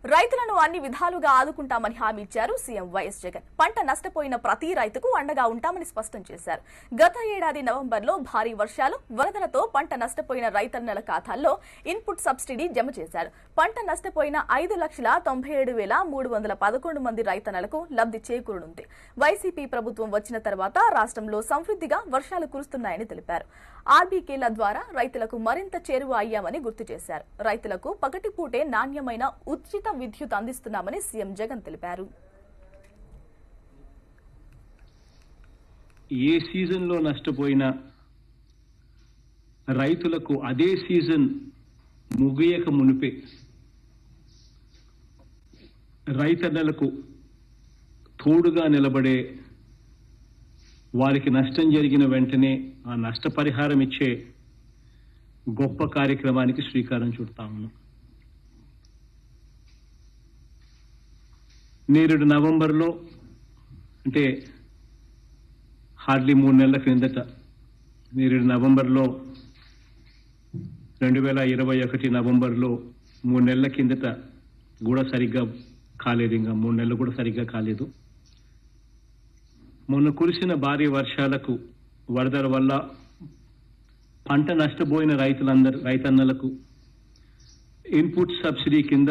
రైతులను అన్ని విధాలుగా ఆదుకుంటామని హామీ ఇచ్చారు సీఎం వైఎస్ జగన్ పంట నష్టపోయిన ప్రతి రైతుకు అండగా ఉంటామని స్పష్టం చేశారు గత ఏడాది నవంబర్లో భారీ వర్షాలు వరదలతో పంట నష్టపోయిన రైతన్నల ఖాతాల్లో ఇన్పుట్ సబ్సిడీ జమ చేశారు పంట నష్టపోయిన ఐదు లక్షల తొంభై ఏడు వేల మూడు వందల పదకొండు మంది రైతన్నలకు లబ్ధి చేకూరనుంది వైసీపీ ప్రభుత్వం వచ్చిన తర్వాత రాష్ట్రంలో సమృద్ధిగా వర్షాలు కురుస్తున్నాయని తెలిపారు ఆర్బీకేల ద్వారా రైతులకు మరింత చేరువ అయ్యామని గుర్తు చేశారు రైతులకు పగటిపూటే నాణ్యమైన ఉచిత విద్యుత్ అందిస్తున్నామని సీఎం జగన్ తెలిపారు ఏ సీజన్లో నష్టపోయిన రైతులకు అదే సీజన్ ముగియక మునిపే రైతన్నలకు తోడుగా నిలబడే వారికి నష్టం జరిగిన వెంటనే ఆ నష్టపరిహారం ఇచ్చే గొప్ప కార్యక్రమానికి శ్రీకారం చుడతా ఉన్నాం నేరుడు నవంబర్లో అంటే హార్డ్లీ మూడు నెలల క్రిందట నేరుడు నవంబర్లో రెండు వేల ఇరవై ఒకటి నవంబర్లో మూడు నెలల కిందట కూడా సరిగ్గా కాలేదు ఇంకా మూడు నెలలు కూడా సరిగ్గా కాలేదు మొన్న కురిసిన భారీ వర్షాలకు వరదల వల్ల పంట నష్టపోయిన రైతులందరూ రైతన్నలకు ఇన్పుట్ సబ్సిడీ కింద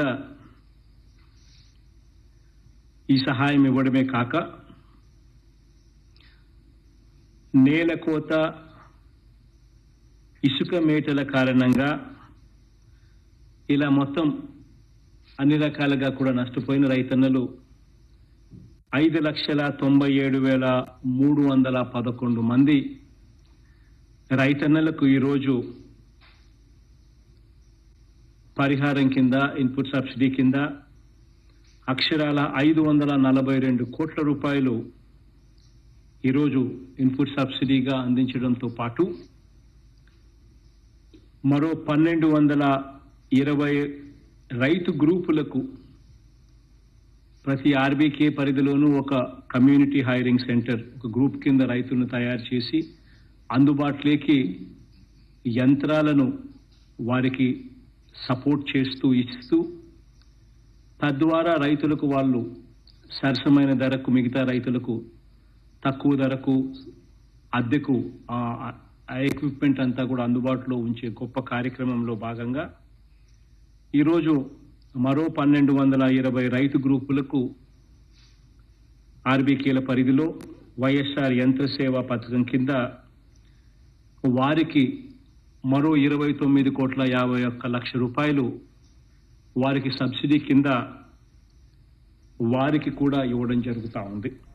ఈ సహాయం ఇవ్వడమే కాక నేల కోత ఇసుక మేటల కారణంగా ఇలా మొత్తం అన్ని రకాలుగా కూడా నష్టపోయిన రైతన్నలు ఐదు లక్షల తొంభై ఏడు వేల మూడు వందల పదకొండు మంది రైతన్నలకు ఈరోజు పరిహారం కింద ఇన్పుట్ సబ్సిడీ కింద అక్షరాల ఐదు వందల నలభై రెండు కోట్ల రూపాయలు ఈరోజు ఇన్పుట్ సబ్సిడీగా అందించడంతో పాటు మరో పన్నెండు వందల ఇరవై రైతు గ్రూపులకు ప్రతి ఆర్బీకే పరిధిలోనూ ఒక కమ్యూనిటీ హైరింగ్ సెంటర్ ఒక గ్రూప్ కింద రైతులను తయారు చేసి అందుబాటులోకి యంత్రాలను వారికి సపోర్ట్ చేస్తూ ఇస్తూ తద్వారా రైతులకు వాళ్ళు సరసమైన ధరకు మిగతా రైతులకు తక్కువ ధరకు అద్దెకు ఆ ఆ ఎక్విప్మెంట్ అంతా కూడా అందుబాటులో ఉంచే గొప్ప కార్యక్రమంలో భాగంగా ఈరోజు మరో పన్నెండు వందల ఇరవై రైతు గ్రూపులకు ఆర్బీకేల పరిధిలో వైఎస్ఆర్ యంత్ర సేవా పథకం కింద వారికి మరో ఇరవై తొమ్మిది కోట్ల యాభై ఒక్క లక్ష రూపాయలు వారికి సబ్సిడీ కింద వారికి కూడా ఇవ్వడం జరుగుతూ ఉంది